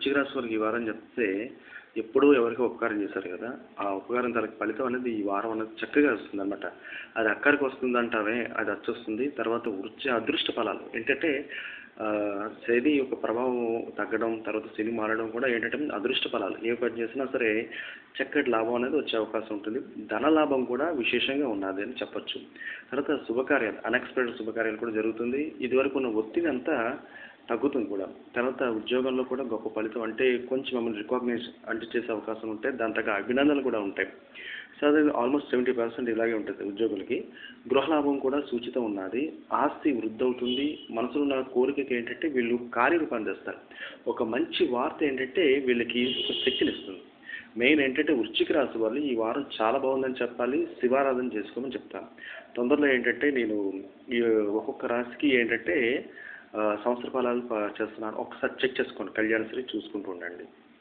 వృశ్చిక రాశి వారికి ఈ వారం చెప్తే ఎప్పుడూ ఎవరికి ఉపకారం చేశారు కదా ఆ ఉపకారం తనకి ఫలితం అనేది ఈ వారం అనేది చక్కగా వస్తుంది అనమాట అది అక్కడికి వస్తుంది అంటావే అది వచ్చొస్తుంది తర్వాత వృత్తి అదృష్ట ఫలాలు ఏంటంటే ఆ, శని యొక్క ప్రభావం తగ్గడం తర్వాత శని మారడం కూడా ఏంటంటే అదృష్ట ఫలాలు ఏ పని చేసినా సరే చక్కటి లాభం అనేది వచ్చే అవకాశం ఉంటుంది ధన లాభం కూడా విశేషంగా ఉన్నది అని చెప్పొచ్చు తర్వాత శుభకార్యాలు అన్ఎక్స్పెక్టెడ్ శుభకార్యాలు కూడా జరుగుతుంది ఇదివరకు ఉన్న ఒత్తిడి అంతా తగ్గుతుంది కూడా తర్వాత ఉద్యోగంలో కూడా గొప్ప ఫలితం అంటే కొంచెం మమ్మల్ని రికగ్నైజ్ అంటే చేసే అవకాశం ఉంటే దాని తగ్గ అభినందనలు కూడా ఉంటాయి సో అది ఆల్మోస్ట్ సెవెంటీ పర్సెంట్ ఇలాగే ఉంటుంది ఉద్యోగులకి గృహలాభం కూడా సూచితం ఉన్నది ఆస్తి వృద్ధి అవుతుంది మనసులో ఉన్న కోరికకి ఏంటంటే వీళ్ళు కార్యరూపాన్ని తెస్తారు ఒక మంచి వార్త ఏంటంటే వీళ్ళకి ఒక శక్తినిస్తుంది మెయిన్ ఏంటంటే వృశ్చిక రాశి వాళ్ళు ఈ వారం చాలా బాగుందని చెప్పాలి శివారాధన చేసుకోమని చెప్తాను తొందరలో ఏంటంటే నేను ఈ ఒక్కొక్క రాశికి ఏంటంటే ఆ, సంవత్సర ఫలాలు ప- చేస్తున్నాను ఒకసారి చెక్ చేసుకోండి కళ్యాణశ్రీ చూసుకుంటూ ఉండండి